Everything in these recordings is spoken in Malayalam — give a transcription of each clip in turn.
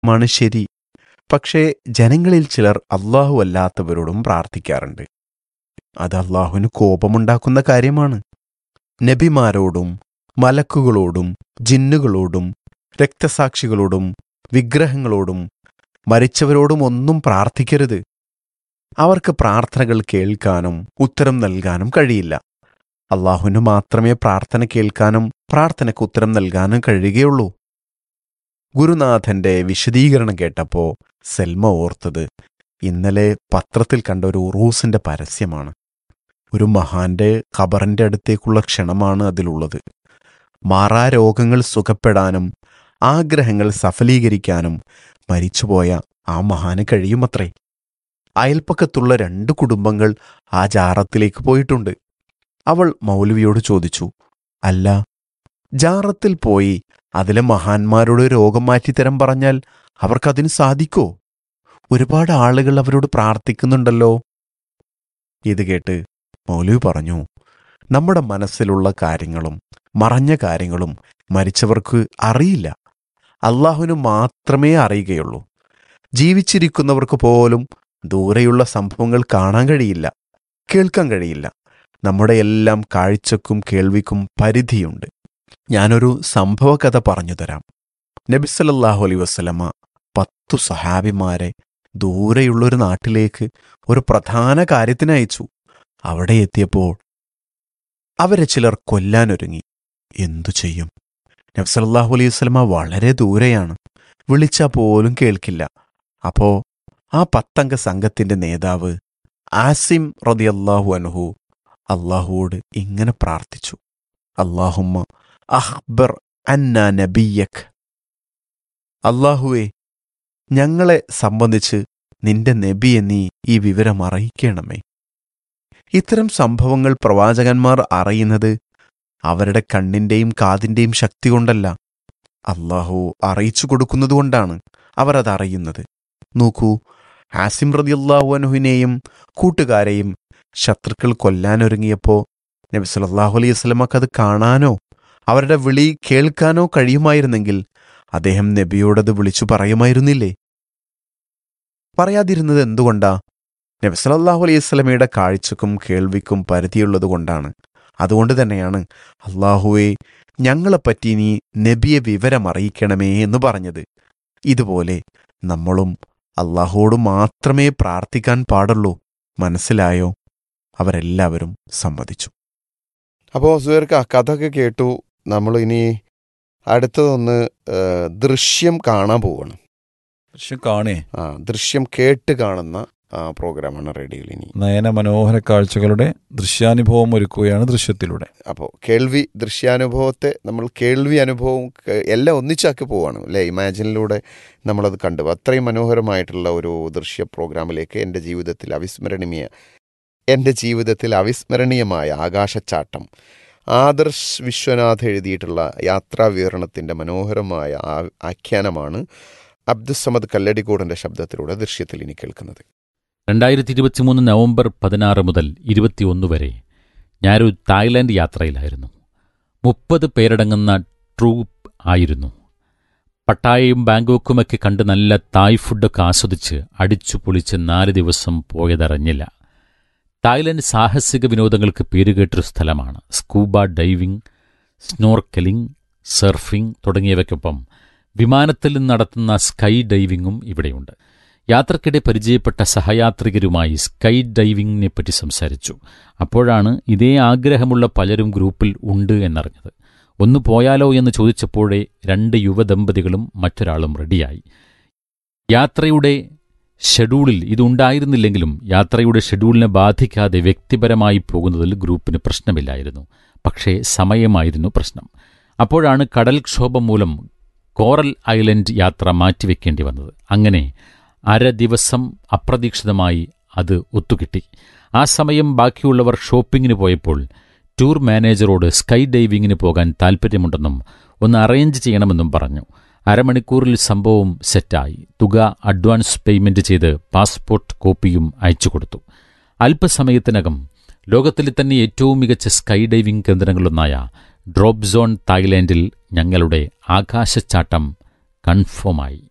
മാണ് ശരി പക്ഷേ ജനങ്ങളിൽ ചിലർ അള്ളാഹു അല്ലാത്തവരോടും പ്രാർത്ഥിക്കാറുണ്ട് അത് അള്ളാഹുവിന് കോപമുണ്ടാക്കുന്ന കാര്യമാണ് നബിമാരോടും മലക്കുകളോടും ജിന്നുകളോടും രക്തസാക്ഷികളോടും വിഗ്രഹങ്ങളോടും മരിച്ചവരോടും ഒന്നും പ്രാർത്ഥിക്കരുത് അവർക്ക് പ്രാർത്ഥനകൾ കേൾക്കാനും ഉത്തരം നൽകാനും കഴിയില്ല അള്ളാഹുവിന് മാത്രമേ പ്രാർത്ഥന കേൾക്കാനും പ്രാർത്ഥനയ്ക്ക് ഉത്തരം നൽകാനും കഴിയുകയുള്ളൂ ഗുരുനാഥന്റെ വിശദീകരണം കേട്ടപ്പോൾ സെൽമ ഓർത്തത് ഇന്നലെ പത്രത്തിൽ കണ്ട ഒരു ഉറൂസിന്റെ പരസ്യമാണ് ഒരു മഹാന്റെ ഖബറിന്റെ അടുത്തേക്കുള്ള ക്ഷണമാണ് അതിലുള്ളത് മാറാ രോഗങ്ങൾ സുഖപ്പെടാനും ആഗ്രഹങ്ങൾ സഫലീകരിക്കാനും മരിച്ചുപോയ ആ മഹാന് കഴിയുമത്രേ അയൽപ്പക്കത്തുള്ള രണ്ട് കുടുംബങ്ങൾ ആ ജാറത്തിലേക്ക് പോയിട്ടുണ്ട് അവൾ മൗലവിയോട് ചോദിച്ചു അല്ല ജാറത്തിൽ പോയി അതിലെ മഹാന്മാരോട് രോഗം മാറ്റിത്തരം പറഞ്ഞാൽ അവർക്കതിന് സാധിക്കോ ഒരുപാട് ആളുകൾ അവരോട് പ്രാർത്ഥിക്കുന്നുണ്ടല്ലോ ഇത് കേട്ട് മൗലവി പറഞ്ഞു നമ്മുടെ മനസ്സിലുള്ള കാര്യങ്ങളും മറഞ്ഞ കാര്യങ്ങളും മരിച്ചവർക്ക് അറിയില്ല അള്ളാഹുവിന് മാത്രമേ അറിയുകയുള്ളൂ ജീവിച്ചിരിക്കുന്നവർക്ക് പോലും ദൂരെയുള്ള സംഭവങ്ങൾ കാണാൻ കഴിയില്ല കേൾക്കാൻ കഴിയില്ല നമ്മുടെ എല്ലാം കാഴ്ചക്കും കേൾവിക്കും പരിധിയുണ്ട് ഞാനൊരു സംഭവ കഥ പറഞ്ഞു തരാം നബിസല്ലാഹു അലൈ വസ്ലമ പത്തു സഹാബിമാരെ ദൂരെയുള്ളൊരു നാട്ടിലേക്ക് ഒരു പ്രധാന കാര്യത്തിന് അയച്ചു അവിടെ എത്തിയപ്പോൾ അവരെ ചിലർ കൊല്ലാനൊരുങ്ങി എന്തു ചെയ്യും നബ്സല്ലാഹു അലൈഹി വസ്ലമ വളരെ ദൂരെയാണ് വിളിച്ചാൽ പോലും കേൾക്കില്ല അപ്പോ ആ പത്തംഗ സംഘത്തിന്റെ നേതാവ് ആസിം റതിയല്ലാഹു അൻഹു അള്ളാഹുവോട് ഇങ്ങനെ പ്രാർത്ഥിച്ചു അള്ളാഹുമ്മ അഹ്ബർ അന്ന നബിയക് അള്ളാഹുവേ ഞങ്ങളെ സംബന്ധിച്ച് നിന്റെ നബിയെ നീ ഈ വിവരം അറിയിക്കണമേ ഇത്തരം സംഭവങ്ങൾ പ്രവാചകന്മാർ അറിയുന്നത് അവരുടെ കണ്ണിന്റെയും കാതിന്റെയും ശക്തി കൊണ്ടല്ല അള്ളാഹു അറിയിച്ചു കൊടുക്കുന്നതുകൊണ്ടാണ് അവർ അതറിയുന്നത് നോക്കൂ ആസിം റതിയല്ലാഹു അനുഹിനെയും കൂട്ടുകാരെയും ശത്രുക്കൾ കൊല്ലാനൊരുങ്ങിയപ്പോ നബി സല്ലല്ലാഹു അലൈഹി വസല്ലമക്ക് അത് കാണാനോ അവരുടെ വിളി കേൾക്കാനോ കഴിയുമായിരുന്നെങ്കിൽ അദ്ദേഹം നബിയോടത് വിളിച്ചു പറയുമായിരുന്നില്ലേ പറയാതിരുന്നത് എന്തുകൊണ്ടാ നബി സല്ലല്ലാഹു അലൈഹി വസല്ലമയുടെ കാഴ്ചക്കും കേൾവിക്കും പരിധിയുള്ളതുകൊണ്ടാണ് അതുകൊണ്ട് തന്നെയാണ് അള്ളാഹുവെ ഞങ്ങളെപ്പറ്റി നീ നബിയെ വിവരം അറിയിക്കണമേ എന്ന് പറഞ്ഞത് ഇതുപോലെ നമ്മളും അള്ളാഹുവോട് മാത്രമേ പ്രാർത്ഥിക്കാൻ പാടുള്ളൂ മനസ്സിലായോ അവരെല്ലാവരും സമ്മതിച്ചു അപ്പോൾ സുഹൃക്ക കഥയൊക്കെ കേട്ടു നമ്മൾ ഇനി അടുത്തതൊന്ന് ഏഹ്, ദൃശ്യം കാണാൻ പോവാണ് ദൃശ്യം കാണേ ആ ദൃശ്യം കേട്ട് കാണുന്ന ആ, പ്രോഗ്രാമാണ് റേഡിയോയിൽ ഇനി നയന മനോഹര കാഴ്ചകളുടെ ദൃശ്യാനുഭവം ഒരുക്കുകയാണ് ദൃശ്യത്തിലൂടെ അപ്പോൾ കേൾവി ദൃശ്യാനുഭവത്തെ നമ്മൾ കേൾവി അനുഭവം ക- എല്ലാം ഒന്നിച്ചാക്കി പോവാണ് അല്ലേ ഇമാജിനിലൂടെ നമ്മളത് കണ്ടു അത്രയും മനോഹരമായിട്ടുള്ള ഒരു ദൃശ്യ പ്രോഗ്രാമിലേക്ക് എൻ്റെ ജീവിതത്തിൽ അവിസ്മരണീയ എൻ്റെ ജീവിതത്തിൽ അവിസ്മരണീയമായ ആകാശച്ചാട്ടം ആദർശ് വിശ്വനാഥ് എഴുതിയിട്ടുള്ള യാത്രാ വിവരണത്തിൻ്റെ മനോഹരമായ ആ- ആഖ്യാനമാണ് അബ്ദുസമദ് കല്ലടിക്കോടിൻ്റെ ശബ്ദത്തിലൂടെ ദൃശ്യത്തിൽ ഇനി കേൾക്കുന്നത് രണ്ടായിരത്തി ഇരുപത്തിമൂന്ന് നവംബർ പതിനാറ് മുതൽ ഇരുപത്തിയൊന്ന് വരെ ഞാനൊരു തായ്ലാൻഡ് യാത്രയിലായിരുന്നു മുപ്പത് പേരടങ്ങുന്ന ട്രൂപ്പ് ആയിരുന്നു പട്ടായയും ബാങ്കോക്കുമൊക്കെ കണ്ട് നല്ല തായ് ഫുഡൊക്കെ ആസ്വദിച്ച് അടിച്ചു പൊളിച്ച് നാല് ദിവസം പോയതറിഞ്ഞില്ല തായ്ലൻഡ് സാഹസിക വിനോദങ്ങൾക്ക് പേരുകേട്ടൊരു സ്ഥലമാണ് സ്കൂബ ഡൈവിംഗ് സ്നോർക്കലിംഗ് സർഫിംഗ് തുടങ്ങിയവയ്ക്കൊപ്പം വിമാനത്തിൽ നിന്ന് നടത്തുന്ന സ്കൈ ഡൈവിംഗും ഇവിടെയുണ്ട് യാത്രക്കിടെ പരിചയപ്പെട്ട സഹയാത്രികരുമായി സ്കൈ ഡൈവിംഗിനെ പറ്റി സംസാരിച്ചു അപ്പോഴാണ് ഇതേ ആഗ്രഹമുള്ള പലരും ഗ്രൂപ്പിൽ ഉണ്ട് എന്നറിഞ്ഞത് ഒന്ന് പോയാലോ എന്ന് ചോദിച്ചപ്പോഴേ രണ്ട് യുവദമ്പതികളും മറ്റൊരാളും റെഡിയായി യാത്രയുടെ ഷെഡ്യൂളിൽ ഇതുണ്ടായിരുന്നില്ലെങ്കിലും യാത്രയുടെ ഷെഡ്യൂളിനെ ബാധിക്കാതെ വ്യക്തിപരമായി പോകുന്നതിൽ ഗ്രൂപ്പിന് പ്രശ്നമില്ലായിരുന്നു പക്ഷേ സമയമായിരുന്നു പ്രശ്നം അപ്പോഴാണ് കടൽക്ഷോഭം മൂലം കോറൽ ഐലൻഡ് യാത്ര മാറ്റിവെക്കേണ്ടി വന്നത് അങ്ങനെ അര ദിവസം അപ്രതീക്ഷിതമായി അത് ഒത്തുകിട്ടി ആ സമയം ബാക്കിയുള്ളവർ ഷോപ്പിങ്ങിന് പോയപ്പോൾ ടൂർ മാനേജറോട് സ്കൈ ഡൈവിങ്ങിന് പോകാൻ താൽപ്പര്യമുണ്ടെന്നും ഒന്ന് അറേഞ്ച് ചെയ്യണമെന്നും പറഞ്ഞു അരമണിക്കൂറിൽ സംഭവം സെറ്റായി തുക അഡ്വാൻസ് പേയ്മെന്റ് ചെയ്ത് പാസ്പോർട്ട് കോപ്പിയും അയച്ചു കൊടുത്തു അല്പസമയത്തിനകം ലോകത്തിലെ തന്നെ ഏറ്റവും മികച്ച സ്കൈ ഡൈവിംഗ് കേന്ദ്രങ്ങളിലൊന്നായ ഡ്രോപ്പ് സോൺ തായ്ലാൻഡിൽ ഞങ്ങളുടെ ആകാശച്ചാട്ടം കൺഫേമായി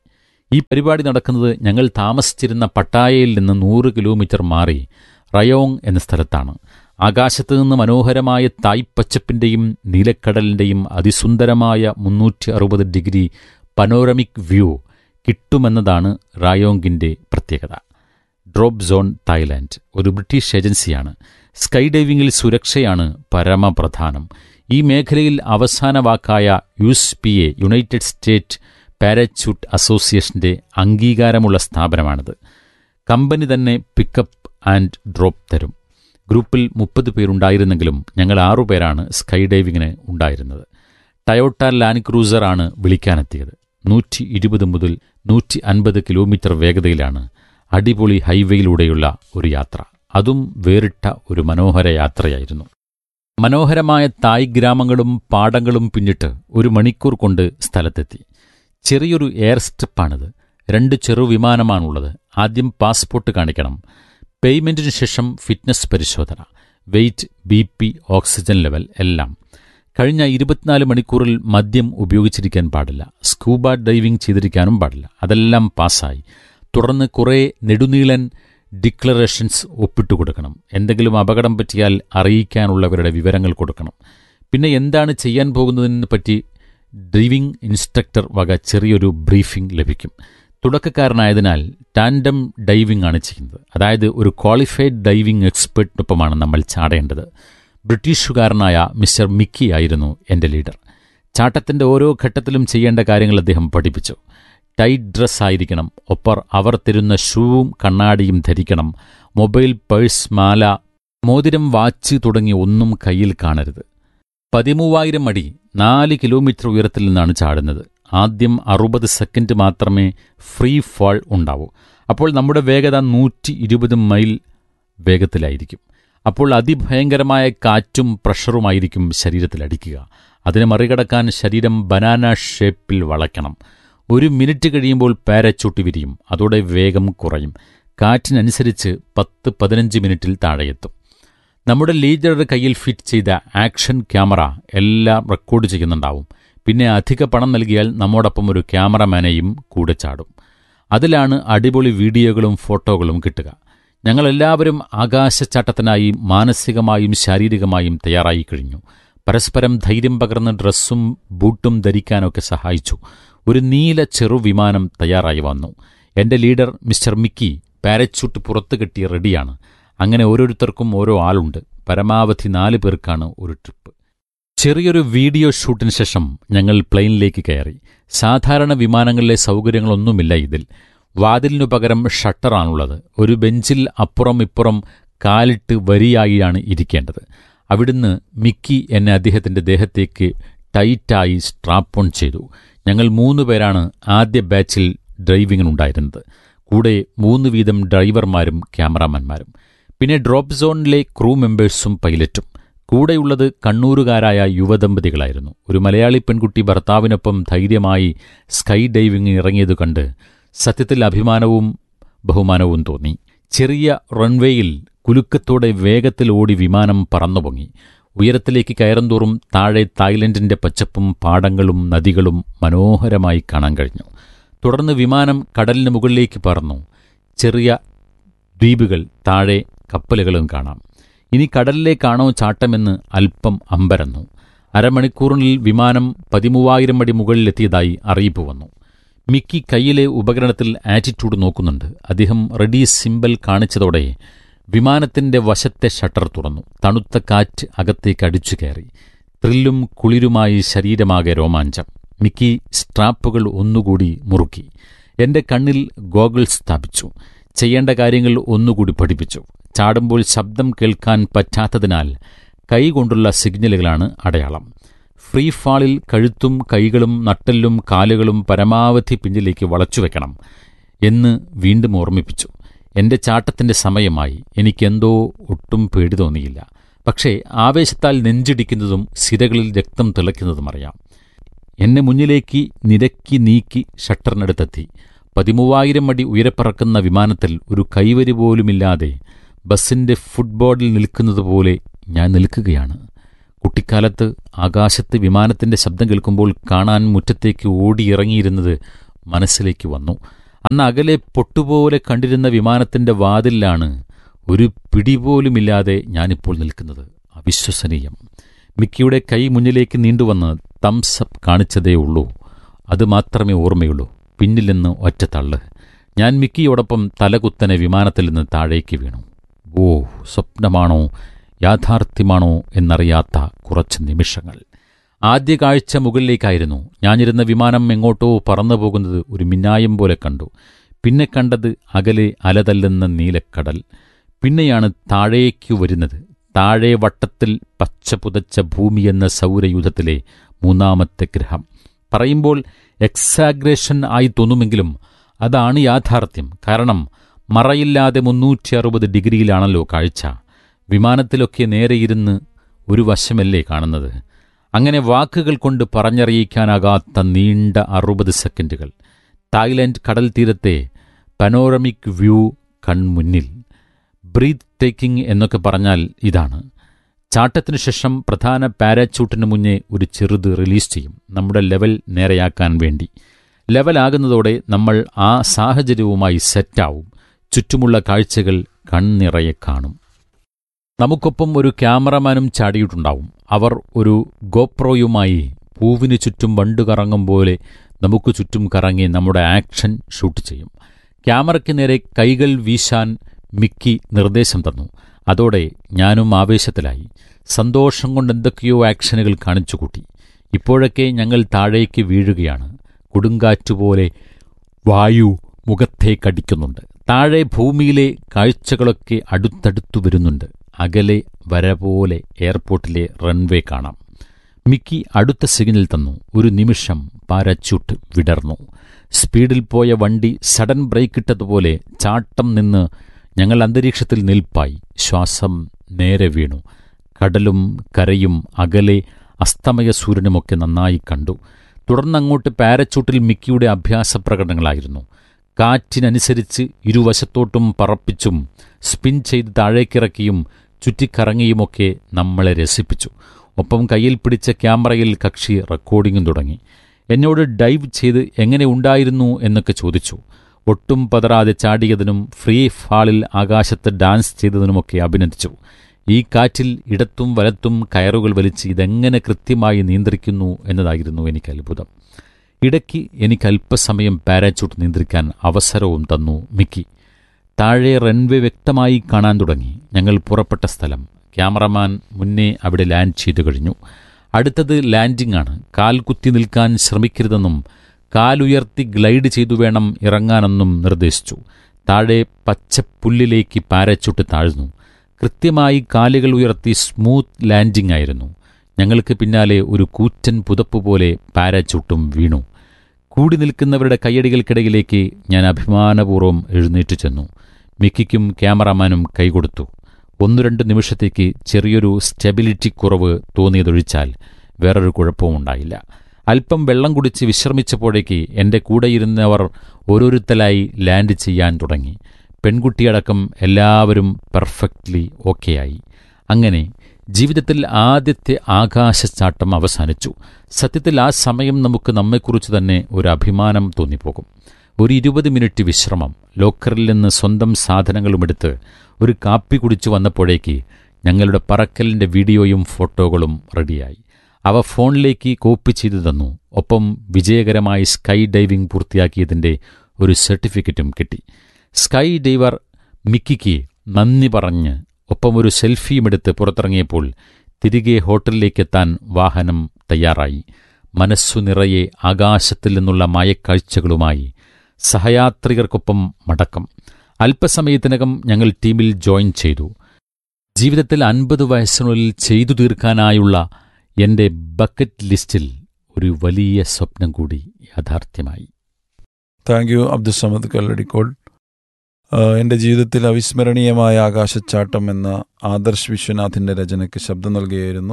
ഈ പരിപാടി നടക്കുന്നത് ഞങ്ങൾ താമസിച്ചിരുന്ന പട്ടായയിൽ നിന്ന് നൂറ് കിലോമീറ്റർ മാറി റയോങ് എന്ന സ്ഥലത്താണ് ആകാശത്ത് നിന്ന് മനോഹരമായ തായ്പച്ചപ്പിൻ്റെയും നീലക്കടലിൻ്റെയും അതിസുന്ദരമായ മുന്നൂറ്റി അറുപത് ഡിഗ്രി പനോരമിക് വ്യൂ കിട്ടുമെന്നതാണ് റായോങ്ങിൻ്റെ പ്രത്യേകത ഡ്രോപ്പ് സോൺ തായ്ലാൻഡ് ഒരു ബ്രിട്ടീഷ് ഏജൻസിയാണ് സ്കൈ ഡൈവിംഗിൽ സുരക്ഷയാണ് പരമപ്രധാനം ഈ മേഖലയിൽ അവസാന വാക്കായ U S P A united state parachute അസോസിയേഷന്റെ അംഗീകാരമുള്ള സ്ഥാപനമാണിത് കമ്പനി തന്നെ പിക്കപ്പ് ആൻഡ് ഡ്രോപ്പ് തരും ഗ്രൂപ്പിൽ മുപ്പത് പേരുണ്ടായിരുന്നെങ്കിലും ഞങ്ങൾ ആറുപേരാണ് സ്കൈ ഡൈവിങ്ങിന് ഉണ്ടായിരുന്നത് ടയോട്ട ലാൻഡ് ക്രൂസറാണ് വിളിക്കാനെത്തിയത് നൂറ്റി ഇരുപത് മുതൽ നൂറ്റി അൻപത് കിലോമീറ്റർ വേഗതയിലാണ് അടിപൊളി ഹൈവേയിലൂടെയുള്ള ഒരു യാത്ര അതും വേറിട്ട ഒരു മനോഹര യാത്രയായിരുന്നു മനോഹരമായ തായ് ഗ്രാമങ്ങളും പാടങ്ങളും പിന്നിട്ട് ഒരു മണിക്കൂർ കൊണ്ട് സ്ഥലത്തെത്തി ചെറിയൊരു എയർ സ്ട്രിപ്പാണിത് രണ്ട് ചെറു വിമാനമാണുള്ളത് ആദ്യം പാസ്പോർട്ട് കാണിക്കണം പേയ്മെന്റിനു ശേഷം ഫിറ്റ്നസ് പരിശോധന weight B P oxygen level എല്ലാം കഴിഞ്ഞ ഇരുപത്തിനാല് മണിക്കൂറിൽ മദ്യം ഉപയോഗിച്ചിരിക്കാൻ പാടില്ല സ്കൂബ ഡൈവിംഗ് ചെയ്തിരിക്കാനും പാടില്ല അതെല്ലാം പാസ്സായി തുടർന്ന് കുറേ നെടുനീളൻ ഡിക്ലറേഷൻസ് ഒപ്പിട്ടു കൊടുക്കണം എന്തെങ്കിലും അപകടം പറ്റിയാൽ അറിയിക്കാനുള്ളവരുടെ വിവരങ്ങൾ കൊടുക്കണം പിന്നെ എന്താണ് ചെയ്യാൻ പോകുന്നതിനെ പറ്റി ഡ്രൈവിംഗ് ഇൻസ്ട്രക്ടർ വക ചെറിയൊരു ബ്രീഫിംഗ് ലഭിക്കും തുടക്കക്കാരനായതിനാൽ ടാൻഡം ഡൈവിംഗ് ആണ് ചെയ്യുന്നത് അതായത് ഒരു ക്വാളിഫൈഡ് ഡൈവിംഗ് എക്സ്പെർട്ടിനൊപ്പമാണ് നമ്മൾ ചാടേണ്ടത് ബ്രിട്ടീഷുകാരനായ മിസ്റ്റർ മിക്കി ആയിരുന്നു എൻ്റെ ലീഡർ ചാട്ടത്തിൻ്റെ ഓരോ ഘട്ടത്തിലും ചെയ്യേണ്ട കാര്യങ്ങൾ അദ്ദേഹം പഠിപ്പിച്ചു ടൈറ്റ് ഡ്രസ് ആയിരിക്കണം ഒപ്പർ അവർ തരുന്ന ഷൂവും കണ്ണാടിയും ധരിക്കണം മൊബൈൽ പേഴ്സ് മാല മോതിരം വാച്ച് തുടങ്ങി ഒന്നും കയ്യിൽ കാണരുത് പതിമൂവായിരം അടി നാല് കിലോമീറ്റർ ഉയരത്തിൽ നിന്നാണ് ചാടുന്നത് ആദ്യം അറുപത് സെക്കൻഡ് മാത്രമേ ഫ്രീ ഫാൾ ഉണ്ടാവൂ അപ്പോൾ നമ്മുടെ വേഗത നൂറ്റി ഇരുപത് മൈൽ വേഗത്തിലായിരിക്കും അപ്പോൾ അതിഭയങ്കരമായ കാറ്റും പ്രഷറുമായിരിക്കും ശരീരത്തിൽ അടിക്കുക അതിനെ മറികടക്കാൻ ശരീരം ബനാന ഷേപ്പിൽ വളയ്ക്കണം ഒരു മിനിറ്റ് കഴിയുമ്പോൾ പാരച്ചൂട്ട് വിരിയും അതോടെ വേഗം കുറയും കാറ്റിനനുസരിച്ച് പത്ത് പതിനഞ്ച് മിനിറ്റിൽ താഴെയെത്തും നമ്മുടെ ലീഡറുടെ കയ്യിൽ ഫിറ്റ് ചെയ്ത ആക്ഷൻ ക്യാമറ എല്ലാം റെക്കോർഡ് ചെയ്യുന്നുണ്ടാവും പിന്നെ അധിക പണം നൽകിയാൽ നമ്മോടൊപ്പം ഒരു ക്യാമറമാനെയും കൂടെ ചാടും അതിലാണ് അടിപൊളി വീഡിയോകളും ഫോട്ടോകളും കിട്ടുക ഞങ്ങളെല്ലാവരും ആകാശച്ചാട്ടത്തിനായി മാനസികമായും ശാരീരികമായും തയ്യാറായി കഴിഞ്ഞു പരസ്പരം ധൈര്യം പകർന്ന് ഡ്രസ്സും ബൂട്ടും ധരിക്കാനൊക്കെ സഹായിച്ചു ഒരു നീല ചെറുവിമാനം തയ്യാറായി വന്നു എന്റെ ലീഡർ മിസ്റ്റർ മിക്കി പാരച്യൂട്ട് പുറത്തു കെട്ടി റെഡിയാണ് അങ്ങനെ ഓരോരുത്തർക്കും ഓരോ ആളുണ്ട് പരമാവധി നാല് പേർക്കാണ് ഒരു ട്രിപ്പ് ചെറിയൊരു വീഡിയോ ഷൂട്ടിന് ശേഷം ഞങ്ങൾ പ്ലെയിനിലേക്ക് കയറി സാധാരണ വിമാനങ്ങളിലെ സൗകര്യങ്ങളൊന്നുമില്ല ഇതിൽ വാതിലിനു പകരം ഷട്ടറാണുള്ളത് ഒരു ബെഞ്ചിൽ അപ്പുറം ഇപ്പുറം കാലിട്ട് വരിയായിയാണ് ഇരിക്കേണ്ടത് അവിടുന്ന് മിക്കി എന്നെ അദ്ദേഹത്തിന്റെ ദേഹത്തേക്ക് ടൈറ്റായി സ്ട്രാപ്പ് ഓൺ ചെയ്തു ഞങ്ങൾ മൂന്ന് പേരാണ് ആദ്യ ബാച്ചിൽ ഡ്രൈവിങ്ങിനുണ്ടായിരുന്നത് കൂടെ മൂന്ന് വീതം ഡ്രൈവർമാരും ക്യാമറാമാന്മാരും പിന്നെ ഡ്രോപ്പ് സോണിലെ ക്രൂ മെമ്പേഴ്സും പൈലറ്റും കൂടെയുള്ളത് കണ്ണൂരുകാരായ യുവദമ്പതികളായിരുന്നു ഒരു മലയാളി പെൺകുട്ടി ഭർത്താവിനൊപ്പം ധൈര്യമായി സ്കൈ ഡൈവിംഗ് ഇറങ്ങിയത് കണ്ട് സത്യത്തിൽ അഭിമാനവും ബഹുമാനവും തോന്നി ചെറിയ റൺവേയിൽ കുലുക്കത്തോടെ വേഗത്തിൽ ഓടി വിമാനം പറന്നുപൊങ്ങി ഉയരത്തിലേക്ക് കയറുന്തോറും താഴെ തായ്ലൻഡിന്റെ പച്ചപ്പും പാടങ്ങളും നദികളും മനോഹരമായി കാണാൻ കഴിഞ്ഞു തുടർന്ന് വിമാനം കടലിന് മുകളിലേക്ക് പറന്നു ചെറിയ ദ്വീപുകൾ താഴെ കപ്പലുകളും കാണാം ഇനി കടലിലേക്കാണോ ചാട്ടമെന്ന് അല്പം അമ്പരന്നു അരമണിക്കൂറിനുള്ളിൽ വിമാനം പതിമൂവായിരം അടി മുകളിലെത്തിയതായി അറിയിപ്പ് വന്നു മിക്കി കയ്യിലെ ഉപകരണത്തിൽ ആറ്റിറ്റ്യൂഡ് നോക്കുന്നുണ്ട് അദ്ദേഹം റെഡി സിമ്പൽ കാണിച്ചതോടെ വിമാനത്തിന്റെ വശത്തെ ഷട്ടർ തുറന്നു തണുത്ത കാറ്റ് അകത്തേക്ക് അടിച്ചു കയറി ത്രില്ലും കുളിരുമായി ശരീരമാകെ രോമാഞ്ചം മിക്കി സ്ട്രാപ്പുകൾ ഒന്നുകൂടി മുറുക്കി എന്റെ കണ്ണിൽ ഗോഗിൾ സ്ഥാപിച്ചു ചെയ്യേണ്ട കാര്യങ്ങൾ ഒന്നുകൂടി പഠിപ്പിച്ചു ചാടുമ്പോൾ ശബ്ദം കേൾക്കാൻ പറ്റാത്തതിനാൽ കൈകൊണ്ടുള്ള സിഗ്നലുകളാണ് അടയാളം ഫ്രീ ഫാളിൽ കഴുത്തും കൈകളും നട്ടെല്ലും കാലുകളും പരമാവധി പിന്നിലേക്ക് വളച്ചുവെക്കണം എന്ന് വീണ്ടും ഓർമ്മിപ്പിച്ചു എന്റെ ചാട്ടത്തിന്റെ സമയമായി എനിക്കെന്തോ ഒട്ടും പേടി തോന്നിയില്ല പക്ഷേ ആവേശത്താൽ നെഞ്ചിടിക്കുന്നതും സിരകളിൽ രക്തം തിളയ്ക്കുന്നതും അറിയാം എന്നെ മുന്നിലേക്ക് നിരക്കി നീക്കി ഷട്ടറിനടുത്തെത്തി പതിമൂവായിരം അടി ഉയരപ്പറക്കുന്ന വിമാനത്തിൽ ഒരു കൈവരി പോലുമില്ലാതെ ബസിന്റെ ഫുട്ബോർഡിൽ നിൽക്കുന്നതുപോലെ ഞാൻ നിൽക്കുകയാണ് കുട്ടിക്കാലത്ത് ആകാശത്ത് വിമാനത്തിന്റെ ശബ്ദം കേൾക്കുമ്പോൾ കാണാൻ മുറ്റത്തേക്ക് ഓടിയിറങ്ങിയിരുന്നത് മനസ്സിലേക്ക് വന്നു അന്ന് അകലെ പൊട്ടുപോലെ കണ്ടിരുന്ന വിമാനത്തിന്റെ വാതിലാണ് ഒരു പിടിപോലുമില്ലാതെ ഞാനിപ്പോൾ നിൽക്കുന്നത് അവിശ്വസനീയം മിക്കിയുടെ കൈ മുന്നിലേക്ക് നീണ്ടുവന്ന് തംസപ്പ് കാണിച്ചതേ ഉള്ളൂ അത് മാത്രമേ ഓർമ്മയുള്ളൂ പിന്നിൽ നിന്ന് ഒറ്റ തള്ള് ഞാൻ മിക്കിയോടൊപ്പം തലകുത്തനെ വിമാനത്തിൽ നിന്ന് താഴേക്ക് വീണു ഓ സ്വപ്നമാണോ യാഥാർത്ഥ്യമാണോ എന്നറിയാത്ത കുറച്ച് നിമിഷങ്ങൾ ആദ്യ കാഴ്ച മുകളിലേക്കായിരുന്നു ഞാനിരുന്ന വിമാനം എങ്ങോട്ടോ പറന്നു പോകുന്നത് ഒരു മിന്നായം പോലെ കണ്ടു പിന്നെ കണ്ടത് അകലെ അലതല്ലുന്ന നീലക്കടൽ പിന്നെയാണ് താഴേക്കു വരുന്നത് താഴെ വട്ടത്തിൽ പച്ച പുതച്ച ഭൂമി എന്ന സൗരയൂഥത്തിലെ മൂന്നാമത്തെ ഗ്രഹം പറയുമ്പോൾ എക്സാഗ്രേഷൻ ആയി തോന്നുമെങ്കിലും അതാണ് യാഥാർത്ഥ്യം കാരണം മറയില്ലാതെ മുന്നൂറ്റി അറുപത് ഡിഗ്രിയിലാണല്ലോ കാഴ്ച വിമാനത്തിലൊക്കെ നേരെയിരുന്ന് ഒരു വശമല്ലേ കാണുന്നത് അങ്ങനെ വാക്കുകൾ കൊണ്ട് പറഞ്ഞറിയിക്കാനാകാത്ത നീണ്ട അറുപത് സെക്കൻഡുകൾ തായ്ലൻഡ് കടൽ തീരത്തെ പനോറമിക് വ്യൂ കൺമുന്നിൽ ബ്രീത്ത് ടേക്കിംഗ് എന്നൊക്കെ പറഞ്ഞാൽ ഇതാണ് ചാട്ടത്തിനു ശേഷം പ്രധാന പാരാച്ചൂട്ടിന് മുന്നേ ഒരു ചെറുത് റിലീസ് ചെയ്യും നമ്മുടെ ലെവൽ നേരെയാക്കാൻ വേണ്ടി ലെവലാകുന്നതോടെ നമ്മൾ ആ സാഹചര്യവുമായി സെറ്റാവും ചുറ്റുമുള്ള കാഴ്ചകൾ കൺനിറയെ കാണും നമുക്കൊപ്പം ഒരു ക്യാമറമാനും ചാടിയിട്ടുണ്ടാവും അവർ ഒരു ഗോപ്രോയുമായി പൂവിന് ചുറ്റും വണ്ടു കറങ്ങും പോലെ നമുക്ക് ചുറ്റും കറങ്ങി നമ്മുടെ ആക്ഷൻ ഷൂട്ട് ചെയ്യും ക്യാമറയ്ക്ക് നേരെ കൈകൾ വീശാൻ മിക്കി നിർദ്ദേശം തന്നു അതോടെ ഞാനും ആവേശത്തിലായി സന്തോഷം കൊണ്ട് എന്തൊക്കെയോ ആക്ഷനുകൾ കാണിച്ചു കൂട്ടി ഇപ്പോഴൊക്കെ ഞങ്ങൾ താഴേക്ക് വീഴുകയാണ് കൊടുങ്കാറ്റുപോലെ വായു മുഖത്തേക്കടിക്കുന്നുണ്ട് താഴെ ഭൂമിയിലെ കാഴ്ചകളൊക്കെ അടുത്തടുത്തു വരുന്നുണ്ട് അകലെ വര പോലെ എയർപോർട്ടിലെ റൺവേ കാണാം മിക്കി അടുത്ത സിഗ്നൽ തന്നു ഒരു നിമിഷം പാരച്യൂട്ട് വിടർന്നു സ്പീഡിൽ പോയ വണ്ടി സഡൻ ബ്രേക്ക് ഇട്ടതുപോലെ ചാട്ടം നിന്ന് ഞങ്ങൾ അന്തരീക്ഷത്തിൽ നിൽപ്പായി ശ്വാസം നേരെ വീണു കടലും കരയും അകലെ അസ്തമയ സൂര്യനുമൊക്കെ നന്നായി കണ്ടു തുടർന്നങ്ങോട്ട് പാരച്ചൂട്ടിൽ മിക്കിയുടെ അഭ്യാസ പ്രകടനങ്ങളായിരുന്നു കാറ്റിനനുസരിച്ച് ഇരുവശത്തോട്ടും പറപ്പിച്ചും സ്പിൻ ചെയ്ത് താഴേക്കിറക്കിയും ചുറ്റിക്കറങ്ങിയുമൊക്കെ നമ്മളെ രസിപ്പിച്ചു ഒപ്പം കയ്യിൽ പിടിച്ച ക്യാമറയിൽ കക്ഷി റെക്കോർഡിംഗും തുടങ്ങി എന്നോട് ഡൈവ് ചെയ്ത് എങ്ങനെ ഉണ്ടായിരുന്നു എന്നൊക്കെ ചോദിച്ചു ഒട്ടും പതറാതെ ചാടിയതിനും ഫ്രീ ഫാളിൽ ആകാശത്ത് ഡാൻസ് ചെയ്തതിനുമൊക്കെ അഭിനന്ദിച്ചു ഈ കാറ്റിൽ ഇടത്തും വലത്തും കയറുകൾ വലിച്ച് ഇതെങ്ങനെ കൃത്യമായി നിയന്ത്രിക്കുന്നു എന്നതായിരുന്നു എനിക്ക് അത്ഭുതം ഇടയ്ക്ക് എനിക്ക് അല്പസമയം പാരാച്ചൂട്ട് നിയന്ത്രിക്കാൻ അവസരവും തന്നു മിക്കി താഴെ റൺവേ വ്യക്തമായി കാണാൻ തുടങ്ങി ഞങ്ങൾ പുറപ്പെട്ട സ്ഥലം ക്യാമറമാൻ മുന്നേ അവിടെ ലാൻഡ് ചെയ്തു കഴിഞ്ഞു അടുത്തത് ലാൻഡിംഗ് ആണ് കാൽ കുത്തി നിൽക്കാൻ ശ്രമിക്കരുതെന്നും കാലുയർത്തി ഗ്ലൈഡ് ചെയ്തു വേണം ഇറങ്ങാനെന്നും നിർദ്ദേശിച്ചു താഴെ പച്ചപ്പുല്ലിലേക്ക് പാരച്ചൂട്ട് താഴ്ന്നു കൃത്യമായി കാലുകൾ ഉയർത്തി സ്മൂത്ത് ലാൻഡിംഗ് ആയിരുന്നു ഞങ്ങൾക്ക് പിന്നാലെ ഒരു കൂറ്റൻ പുതപ്പ് പോലെ പാരാച്ചൂട്ടും വീണു കൂടി നിൽക്കുന്നവരുടെ കയ്യടികൾക്കിടയിലേക്ക് ഞാൻ അഭിമാനപൂർവ്വം എഴുന്നേറ്റ് ചെന്നു മിക്കിക്കും ക്യാമറാമാനും കൈകൊടുത്തു ഒന്നു രണ്ട് നിമിഷത്തേക്ക് ചെറിയൊരു സ്റ്റെബിലിറ്റി കുറവ് തോന്നിയതൊഴിച്ചാൽ വേറൊരു കുഴപ്പവും ഉണ്ടായില്ല അല്പം വെള്ളം കുടിച്ച് വിശ്രമിച്ചപ്പോഴേക്ക് എൻ്റെ കൂടെയിരുന്നവർ ഓരോരുത്തരായി ലാൻഡ് ചെയ്യാൻ തുടങ്ങി പെൺകുട്ടിയടക്കം എല്ലാവരും പെർഫെക്റ്റ്ലി ഓക്കെയായി അങ്ങനെ ജീവിതത്തിൽ ആദ്യത്തെ ആകാശച്ചാട്ടം അവസാനിച്ചു സത്യത്തിൽ ആ സമയം നമുക്ക് നമ്മെക്കുറിച്ച് തന്നെ ഒരു അഭിമാനം തോന്നിപ്പോകും ഒരു ഇരുപത് മിനിറ്റ് വിശ്രമം ലോക്കറിൽ നിന്ന് സ്വന്തം സാധനങ്ങളുമെടുത്ത് ഒരു കാപ്പി കുടിച്ചു വന്നപ്പോഴേക്ക് ഞങ്ങളുടെ പറക്കലിൻ്റെ വീഡിയോയും ഫോട്ടോകളും റെഡിയായി അവ ഫോണിലേക്ക് കോപ്പി ചെയ്തു തന്നു ഒപ്പം വിജയകരമായി സ്കൈ ഡൈവിംഗ് പൂർത്തിയാക്കിയതിൻ്റെ ഒരു സർട്ടിഫിക്കറ്റും കിട്ടി സ്കൈ ഡൈവർ മിക്കിക്ക് നന്ദി പറഞ്ഞ് ഒപ്പം ഒരു സെൽഫിയുമെടുത്ത് പുറത്തിറങ്ങിയപ്പോൾ തിരികെ ഹോട്ടലിലേക്കെത്താൻ വാഹനം തയ്യാറായി മനസ്സു നിറയെ ആകാശത്തിൽ നിന്നുള്ള മയക്കാഴ്ചകളുമായി സഹയാത്രികർക്കൊപ്പം മടക്കം അല്പസമയത്തിനകം ഞങ്ങൾ ടീമിൽ ജോയിൻ ചെയ്തു ജീവിതത്തിൽ അൻപത് വയസ്സിനുള്ളിൽ ചെയ്തു തീർക്കാനായുള്ള എൻ്റെ ബക്കറ്റ് ലിസ്റ്റിൽ ഒരു വലിയ സ്വപ്നം കൂടി യാഥാർത്ഥ്യമായി താങ്ക് യു അബ്ദുസമദ് കല്ലടിക്കോൾ ആഹ് എൻ്റെ ജീവിതത്തിൽ അവിസ്മരണീയമായ ആകാശച്ചാട്ടം എന്ന ആദർശ് വിശ്വനാഥിൻ്റെ രചനയ്ക്ക് ശബ്ദം നൽകുകയായിരുന്നു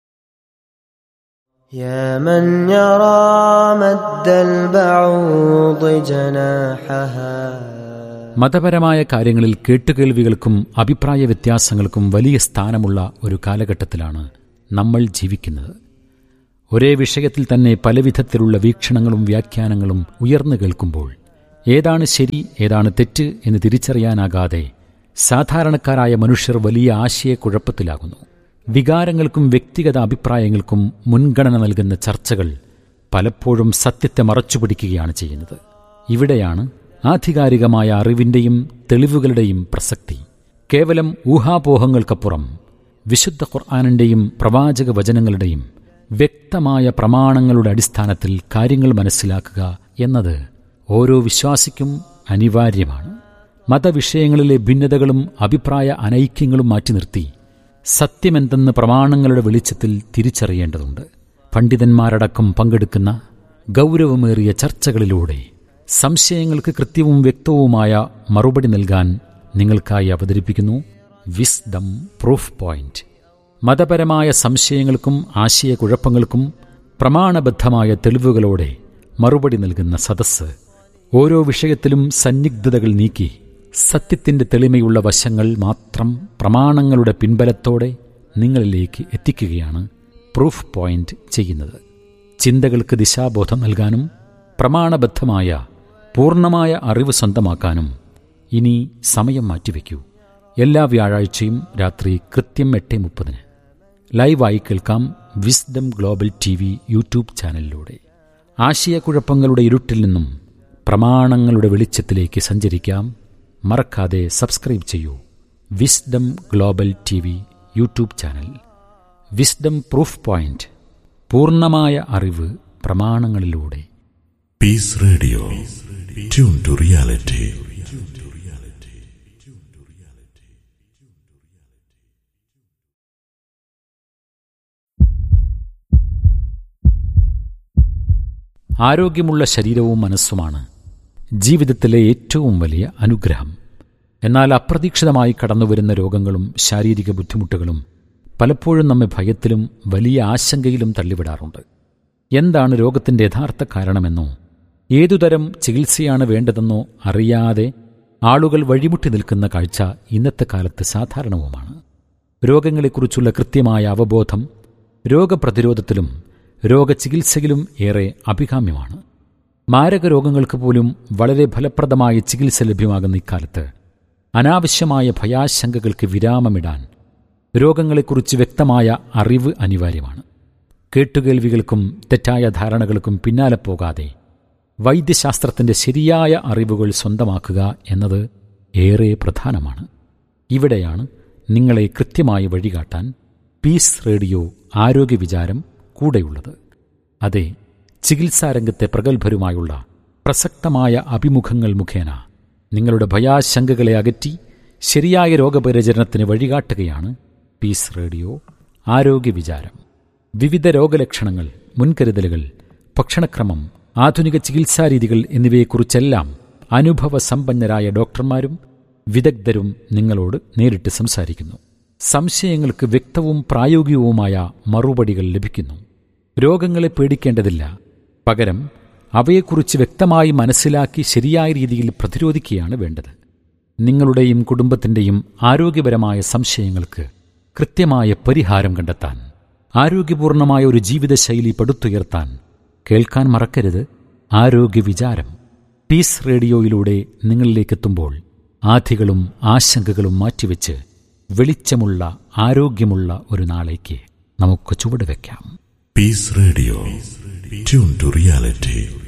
يا من يرى مد البعوض جناحها മതപരമായ കാര്യങ്ങളിൽ കേട്ടുകേൾവികൾക്കും അഭിപ്രായ വ്യത്യാസങ്ങൾക്കും വലിയ സ്ഥാനമുള്ള ഒരു കാലഘട്ടത്തിലാണ് നമ്മൾ ജീവിക്കുന്നത് ഒരേ വിഷയത്തിൽ തന്നെ പലവിധത്തിലുള്ള വീക്ഷണങ്ങളും വ്യാഖ്യാനങ്ങളും ഉയർന്നു കേൾക്കുമ്പോൾ ഏതാണ് ശരി ഏതാണ് തെറ്റ് എന്ന് തിരിച്ചറിയാനാകാതെ സാധാരണക്കാരായ മനുഷ്യർ വലിയ ആശയക്കുഴപ്പത്തിലാകുന്നു വികാരങ്ങൾക്കും വ്യക്തിഗത അഭിപ്രായങ്ങൾക്കും മുൻഗണന നൽകുന്ന ചർച്ചകൾ പലപ്പോഴും സത്യത്തെ മറച്ചുപിടിക്കുകയാണ് ചെയ്യുന്നത് ഇവിടെയാണ് ആധികാരികമായ അറിവിന്റെയും തെളിവുകളുടെയും പ്രസക്തി കേവലം ഊഹാപോഹങ്ങൾക്കപ്പുറം വിശുദ്ധ ഖുർആാനിന്റെയും പ്രവാചക വചനങ്ങളുടെയും വ്യക്തമായ പ്രമാണങ്ങളുടെ അടിസ്ഥാനത്തിൽ കാര്യങ്ങൾ മനസ്സിലാക്കുക എന്നത് ഓരോ വിശ്വാസിക്കും അനിവാര്യമാണ് മതവിഷയങ്ങളിലെ ഭിന്നതകളും അഭിപ്രായ അനൈക്യങ്ങളും മാറ്റി നിർത്തി സത്യമെന്തെന്ന് പ്രമാണങ്ങളുടെ വെളിച്ചത്തിൽ തിരിച്ചറിയേണ്ടതുണ്ട് പണ്ഡിതന്മാരടക്കം പങ്കെടുക്കുന്ന ഗൗരവമേറിയ ചർച്ചകളിലൂടെ സംശയങ്ങൾക്ക് കൃത്യവും വ്യക്തവുമായ മറുപടി നൽകാൻ നിങ്ങൾക്കായി അവതരിപ്പിക്കുന്നു വിസ്ഡം പ്രൂഫ് പോയിന്റ് മതപരമായ സംശയങ്ങൾക്കും ആശയക്കുഴപ്പങ്ങൾക്കും പ്രമാണബദ്ധമായ തെളിവുകളോടെ മറുപടി നൽകുന്ന സദസ്സ് ഓരോ വിഷയത്തിലും സന്നിഗ്ധതകൾ നീക്കി സത്യത്തിന്റെ തെളിമയുള്ള വശങ്ങൾ മാത്രം പ്രമാണങ്ങളുടെ പിൻബലത്തോടെ നിങ്ങളിലേക്ക് എത്തിക്കുകയാണ് പ്രൂഫ് പോയിന്റ് ചെയ്യുന്നത് ചിന്തകൾക്ക് ദിശാബോധം നൽകാനും പ്രമാണബദ്ധമായ പൂർണ്ണമായ അറിവ് സ്വന്തമാക്കാനും ഇനി സമയം മാറ്റിവെക്കൂ എല്ലാ വ്യാഴാഴ്ചയും രാത്രി കൃത്യം എട്ട് മുപ്പതിന് ലൈവായി കേൾക്കാം Wisdom Global T V YouTube ചാനലിലൂടെ ആശയക്കുഴപ്പങ്ങളുടെ ഇരുട്ടിൽ നിന്നും പ്രമാണങ്ങളുടെ വെളിച്ചത്തിലേക്ക് സഞ്ചരിക്കാം മറക്കാതെ സബ്സ്ക്രൈബ് ചെയ്യൂ Wisdom Global T V YouTube channel Wisdom proof point പൂർണ്ണമായ അറിവ് പ്രമാണങ്ങളിലൂടെ Peace Radio. Tune to reality. ആരോഗ്യമുള്ള ശരീരവും മനസ്സുമാണ് ജീവിതത്തിലെ ഏറ്റവും വലിയ അനുഗ്രഹം എന്നാൽ അപ്രതീക്ഷിതമായി കടന്നുവരുന്ന രോഗങ്ങളും ശാരീരിക ബുദ്ധിമുട്ടുകളും പലപ്പോഴും നമ്മെ ഭയത്തിലും വലിയ ആശങ്കയിലും തള്ളിവിടാറുണ്ട് എന്താണ് രോഗത്തിന്റെ യഥാർത്ഥ കാരണമെന്നോ ഏതുതരം ചികിത്സയാണ് വേണ്ടതെന്നോ അറിയാതെ ആളുകൾ വഴിമുട്ടി നിൽക്കുന്ന കാഴ്ച ഇന്നത്തെ കാലത്ത് സാധാരണവുമാണ് രോഗങ്ങളെക്കുറിച്ചുള്ള കൃത്യമായ അവബോധം രോഗപ്രതിരോധത്തിലും രോഗചികിത്സയിലും ഏറെ അഭികാമ്യമാണ് മാരക രോഗങ്ങൾക്ക് പോലും വളരെ ഫലപ്രദമായ ചികിത്സ ലഭ്യമാകുന്ന ഇക്കാലത്ത് അനാവശ്യമായ ഭയാശങ്കകൾക്ക് വിരാമമിടാൻ രോഗങ്ങളെക്കുറിച്ച് വ്യക്തമായ അറിവ് അനിവാര്യമാണ് കേട്ടുകേൾവികൾക്കും തെറ്റായ ധാരണകൾക്കും പിന്നാലെ പോകാതെ വൈദ്യശാസ്ത്രത്തിന്റെ ശരിയായ അറിവുകൾ സ്വന്തമാക്കുക എന്നത് ഏറെ പ്രധാനമാണ് ഇവിടെയാണ് നിങ്ങളെ കൃത്യമായി വഴികാട്ടാൻ പീസ് റേഡിയോ ആരോഗ്യ വിചാരം കൂടെയുള്ളത് അതെ ചികിത്സാരംഗത്തെ പ്രഗത്ഭരുമായുള്ള പ്രസക്തമായ അഭിമുഖങ്ങൾ മുഖേന നിങ്ങളുടെ ഭയാശങ്കകളെ അകറ്റി ശരിയായ രോഗപരിചരണത്തിന് വഴികാട്ടുകയാണ് പീസ് റേഡിയോ ആരോഗ്യ വിചാരം വിവിധ രോഗലക്ഷണങ്ങൾ മുൻകരുതലുകൾ ഭക്ഷണക്രമം ആധുനിക ചികിത്സാരീതികൾ എന്നിവയെക്കുറിച്ചെല്ലാം അനുഭവ സമ്പന്നരായ ഡോക്ടർമാരും വിദഗ്ധരും നിങ്ങളോട് നേരിട്ട് സംസാരിക്കുന്നു സംശയങ്ങൾക്ക് വ്യക്തവും പ്രായോഗികവുമായ മറുപടികൾ ലഭിക്കുന്നു രോഗങ്ങളെ പേടിക്കേണ്ടതില്ല പകരം അവയെക്കുറിച്ച് വ്യക്തമായി മനസ്സിലാക്കി ശരിയായ രീതിയിൽ പ്രതിരോധിക്കുകയാണ് വേണ്ടത് നിങ്ങളുടെയും കുടുംബത്തിന്റെയും ആരോഗ്യപരമായ സംശയങ്ങൾക്ക് കൃത്യമായ പരിഹാരം കണ്ടെത്താൻ ആരോഗ്യപൂർണമായ ഒരു ജീവിതശൈലി പടുത്തുയർത്താൻ കേൾക്കാൻ മറക്കരുത് ആരോഗ്യ വിചാരം പീസ് റേഡിയോയിലൂടെ നിങ്ങളിലേക്കെത്തുമ്പോൾ ആധികളും ആശങ്കകളും മാറ്റിവെച്ച് വെളിച്ചമുള്ള ആരോഗ്യമുള്ള ഒരു നാളേക്ക് നമുക്ക് ചുവടുവെക്കാം Peace Radio. Tune to reality.